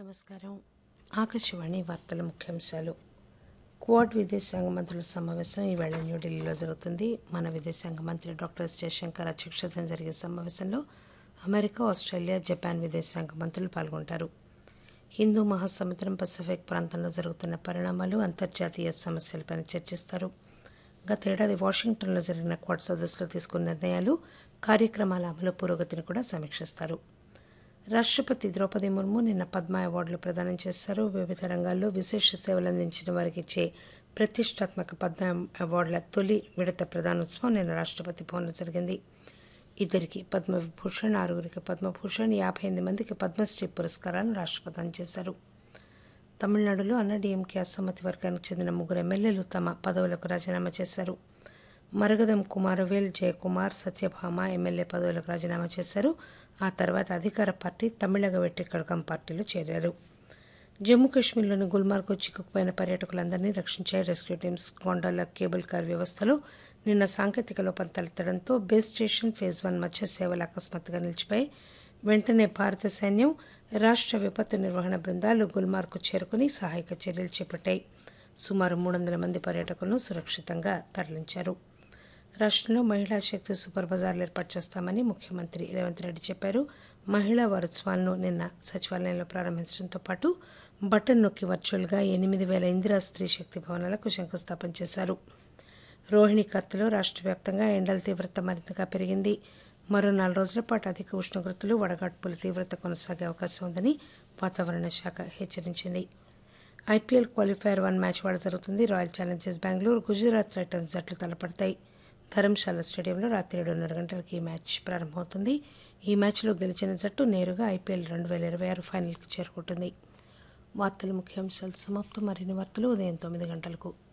నమస్కారం ఆకాశవాణి వార్తల ముఖ్యాంశాలు క్వాడ్ విదేశాంగ మంత్రుల సమావేశం ఈవేళ న్యూఢిల్లీలో జరుగుతుంది మన విదేశాంగ మంత్రి డాక్టర్ ఎస్ జయశంకర్ అధ్యక్షతన జరిగే సమావేశంలో అమెరికా ఆస్ట్రేలియా జపాన్ విదేశాంగ మంత్రులు పాల్గొంటారు హిందూ మహాసముద్రం పసిఫిక్ ప్రాంతంలో జరుగుతున్న పరిణామాలు అంతర్జాతీయ సమస్యలపై చర్చిస్తారు గతేడాది వాషింగ్టన్లో జరిగిన క్వాడ్ సదస్సులో తీసుకున్న నిర్ణయాలు కార్యక్రమాల అమలు పురోగతిని కూడా సమీక్షిస్తారు రాష్ట్రపతి ద్రౌపది ముర్ము నిన్న పద్మ అవార్డులు ప్రదానం చేశారు వివిధ రంగాల్లో విశేష సేవలు అందించిన వారికి ఇచ్చే ప్రతిష్టాత్మక పద్మ అవార్డుల తొలి విడత ప్రదానోత్సవం నిన్న రాష్ట్రపతి భవన్లో జరిగింది ఇద్దరికి పద్మవిభూషణ్ ఆరుగురికి పద్మభూషణ్ యాభై ఎనిమిది మందికి పద్మశ్రీ పురస్కారాలను రాష్ట్రపతి అందజేశారు తమిళనాడులో అన్నాడీఎంకే అసమ్మతి వర్గానికి చెందిన ముగ్గురు ఎమ్మెల్యేలు తమ పదవులకు రాజీనామా చేశారు మరగదం కుమారవేల్ జయకుమార్ సత్యభామ ఎమ్మెల్యే పదవులకు రాజీనామా చేశారు ఆ తర్వాత అధికార పార్టీ తమిళగ వెట్టి కడకం పార్టీలో చేరారు జమ్మూ కాశ్మీర్లోని గుల్మార్గ్ చిక్కుకుపోయిన పర్యాటకులందరినీ రక్షించాయి rescue teams gondola cable car వ్యవస్థలో నిన్న సాంకేతిక లోపం తలెత్తడంతో బేస్ స్టేషన్ ఫేజ్ వన్ మధ్య సేవలు అకస్మాత్తుగా నిలిచిపోయాయి వెంటనే భారత సైన్యం రాష్ట్ర విపత్తు నిర్వహణ బృందాలు గుల్మార్గ్కు చేరుకుని సహాయక చర్యలు చేపట్టాయి సుమారు మూడు వందల మంది పర్యాటకులను సురక్షితంగా తరలించారు రాష్ట్రంలో మహిళా శక్తి సూపర్ బజార్లు ఏర్పాటు చేస్తామని ముఖ్యమంత్రి రేవంత్ రెడ్డి చెప్పారు మహిళా వారోత్సవాలను నిన్న సచివాలయంలో ప్రారంభించడంతో పాటు బటన్ నొక్కి వర్చువల్గా ఎనిమిది వేల ఇందిరా స్త్రీ శక్తి భవనాలకు శంకుస్థాపన చేశారు రోహిణి కత్తులో రాష్ట్ర వ్యాప్తంగా ఎండల తీవ్రత మరింతగా పెరిగింది మరో నాలుగు రోజుల పాటు అధిక ఉష్ణోగ్రతలు వడగాడ్పుల తీవ్రత కొనసాగే అవకాశం ఉందని వాతావరణ శాఖ హెచ్చరించింది ఐపీఎల్ క్వాలిఫైయర్ వన్ మ్యాచ్ వాడ జరుగుతుంది Royal Challengers Bengaluru Gujarat Titans జట్లు తలపడతాయి ధర్మశాల స్టేడియంలో రాత్రి ఏడున్నర గంటలకి ఈ మ్యాచ్ ప్రారంభమవుతుంది ఈ మ్యాచ్లో గెలిచిన జట్టు నేరుగా ఐపీఎల్ రెండు వేల ఇరవై ఆరు ఫైనల్కి చేరుకుంటుంది వార్తల ముఖ్యాంశాలు సమాప్తం మరిన్ని వార్తలు ఉదయం తొమ్మిది గంటలకు